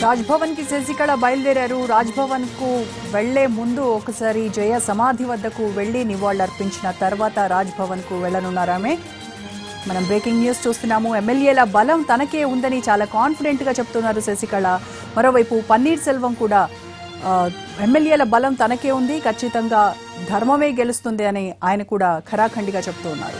రాజ్భవన్ కి శశికళ బయలుదేరారు రాజ్భవన్ కు వెళ్లే ముందు ఒకసారి జయ సమాధి వద్దకు వెళ్లి నివాళులర్పించిన తర్వాత రాజ్భవన్ కు వెళ్లనున్నారామె మనం బ్రేకింగ్ న్యూస్ చూస్తున్నాము ఎమ్మెల్యేల బలం తనకే ఉందని చాలా కాన్ఫిడెంట్ గా చెప్తున్నారు శశికళ మరోవైపు పన్నీర్ సెల్వం కూడా ఆ, ఎమ్మెల్యేల బలం తనకే ఉంది ఖచ్చితంగా ధర్మమే గెలుస్తుంది అని ఆయన కూడా ఖరాఖండిగా చెప్తూ ఉన్నారు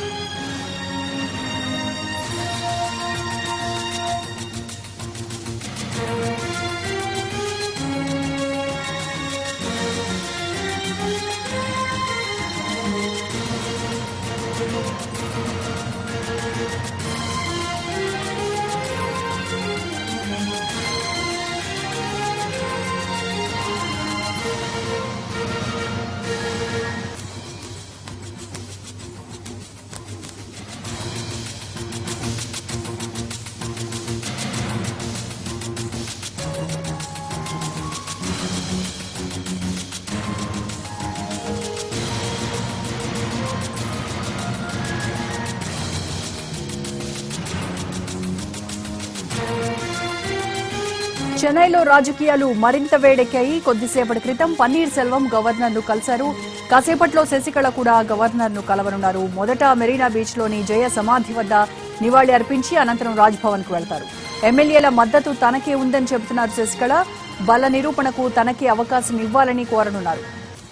చెన్నైలో రాజకీయాలు మరింత వేడెక్కాయి కొద్దిసేపటి క్రితం పన్నీర్ సెల్వం గవర్నర్ ను కలిశారు కాసేపట్లో శశికళ కూడా గవర్నర్ ను కలవనున్నారు మొదట మెరీనా బీచ్ లోని జయ సమాధి వద్ద నివాళి అర్పించి అనంతరం రాజ్భవన్ కు వెళ్తారు ఎమ్మెల్యేల మద్దతు తనకే ఉందని చెబుతున్నారు శశికళ బల నిరూపణకు తనకే అవకాశం ఇవ్వాలని కోరనున్నారు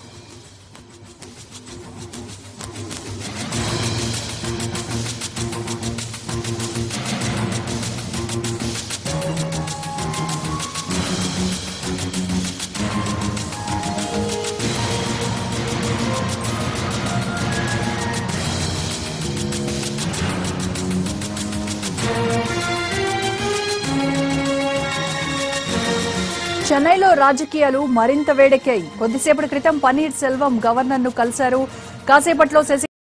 చెన్నైలో రాజకీయాలు మరింత వేడెక్కాయి కొద్దిసేపటి క్రితం పన్నీర్ సెల్వం గవర్నర్ ను కలిశారు కాసేపట్లో శశి